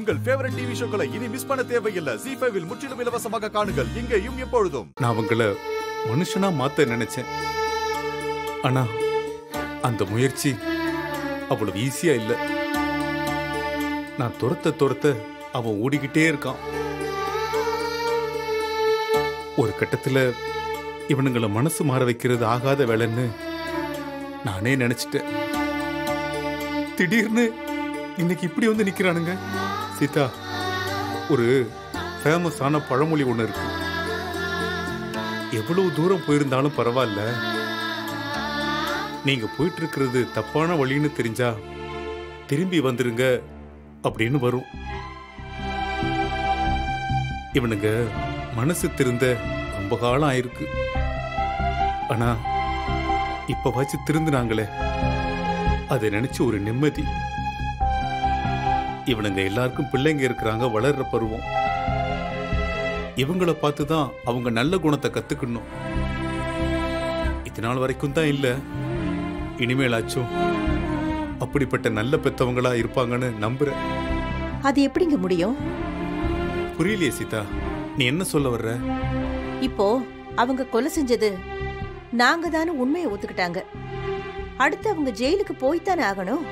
உங்கள் favourite TV ஷோக்களை இனி miss பண்ண தேவையில்லை ஜி ஃபைவில் முற்றிலும் இலவசமாக காணுங்கள் இங்கேயும் எப்பொழுதும் நான் அவங்கள மனுஷனா மாத்த நினைச்சேன் ஆனா அந்த முயற்சி அவ்வளவு ஈஸியா இல்ல நான் துரத்த துரத்த அவன் ஓடிக்கிட்டே இருக்கான் ஒரு கட்டத்துல இவனுங்களை மனசு மாற வைக்கிறது ஆகாத வேலைன்னு நானே நினைச்சிட்டேன் திடீர்னு இன்னைக்கு இப்படி வந்து நிக்கிறானுங்க சீதா ஒரு ஃபேமஸான பழமொழி ஒண்ணு இருக்கு எவ்வளவு தூரம் போயிருந்தாலும் பரவாயில்ல நீங்க போயிட்டு இருக்கிறது தப்பான வழின்னு தெரிஞ்சா திரும்பி வந்துருங்க அப்படின்னு வரும் இவனுங்க மனசு திருந்த ரொம்ப காலம் ஆயிருக்கு ஆனா இப்ப வச்சு திருந்துனாங்களே அதை நினைச்சு ஒரு நிம்மதி இவனுங்க எல்லாருக்கும் பிள்ளைங்க இருக்கிறாங்க வளர்ற பருவம் இவங்கள பார்த்து தான் அவங்க நல்ல குணத்தை கத்துக்கணும் இது நாள் வரைக்கும் தான் இல்ல இனிமேலாச்சும் அப்படிப்பட்ட நல்ல பெத்தவங்களா இருப்பாங்கன்னு நம்புறேன் அது எப்படிங்க முடியும் புரியலையே சீதா நீ என்ன சொல்ல வர்ற இப்போ அவங்க கொலை செஞ்சது நாங்க தானே உண்மையை ஒத்துக்கிட்டாங்க அடுத்து அவங்க ஜெயிலுக்கு போய்த்தானே ஆகணும்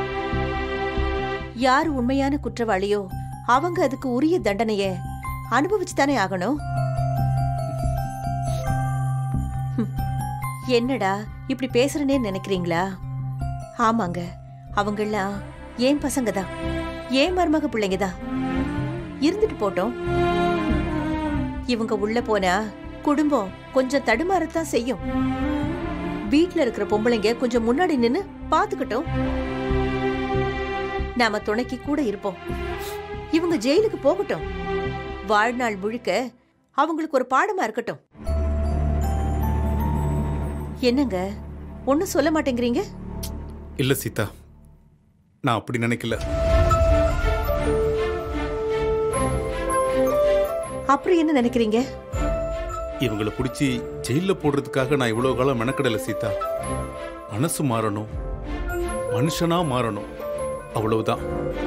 யார் உண்மையான குற்றவாளியோ அவங்க அதுக்கு உரிய தண்டனைய அனுபவிச்சு தானே ஆகணும் ஹம். என்னடா இப்படி பேசுறனே நினைக்கிறீங்களா ஆமாங்க அவங்கெல்லாம் ஏன் பசங்க தான் ஏன் மருமக பிள்ளைங்க தான் இருந்துட்டு போட்டோம் இவங்க உள்ள போனா குடும்பம் கொஞ்சம் தடுமாறத்தான் செய்யும் வீட்ல இருக்கிற பொம்பளைங்க கொஞ்சம் முன்னாடி நின்னு பாத்துக்கிட்டோம் நாம துணைக்கு கூட இருப்போம் இவங்க ஜெயிலுக்கு போகட்டும் வாழ்நாள் முழுக்க அவங்களுக்கு ஒரு பாடமா இருக்கட்டும் என்னங்க ஒண்ணும் சொல்ல மாட்டேங்கிறீங்க இல்ல சீதா நான் அப்படி நினைக்கல அப்புறம் என்ன நினைக்கிறீங்க இவங்கள பிடிச்சி ஜெயில போடுறதுக்காக நான் இவ்வளவு காலம் மெனக்கடல சீதா மனசு மாறணும் மனுஷனா மாறணும் அவ்வளவுதான்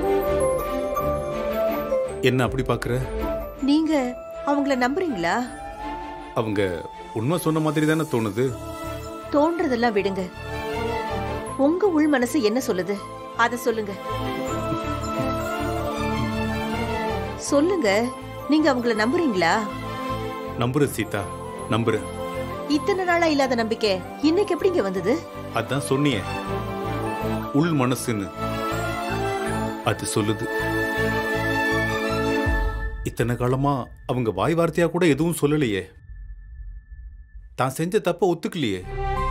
என்ன அப்படி பாக்குற நீங்க அவங்கள நம்புறீங்களா அவங்க உண்மை சொன்ன மாதிரி தானே தோணுது தோன்றதெல்லாம் விடுங்க உங்க உள் மனசு என்ன சொல்லுது அத சொல்லுங்க சொல்லுங்க நீங்க அவங்கள நம்புறீங்களா நம்புறேன் சீதா நம்புறேன் இத்தனை நாளா இல்லாத நம்பிக்கை இன்னைக்கு எப்படிங்க வந்தது அதான் சொன்னியே உள் மனசுன்னு அது சொல்லுது இத்தனை காலமா அவங்க வாய் வார்த்தையா கூட எதுவும் சொல்லலையே தான் செஞ்ச தப்ப ஒத்துக்கலையே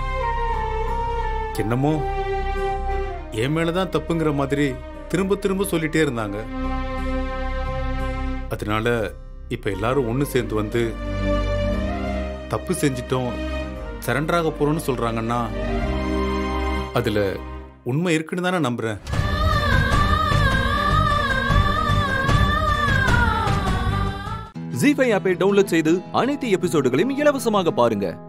என்னமோ என் மேலதான் தப்புங்கிற மாதிரி திரும்ப திரும்ப சொல்லிட்டே இருந்தாங்க அதனால இப்ப எல்லாரும் ஒண்ணு சேர்ந்து வந்து தப்பு செஞ்சிட்டோம் சரண்டராக போறோம்னு சொல்றாங்கன்னா அதுல உண்மை இருக்குன்னு தானே நம்புறேன் ஜி ஃபைவ் ஆப்பை டவுன்லோட் செய்து அனைத்து எபிசோடுகளையும் இலவசமாக பாருங்க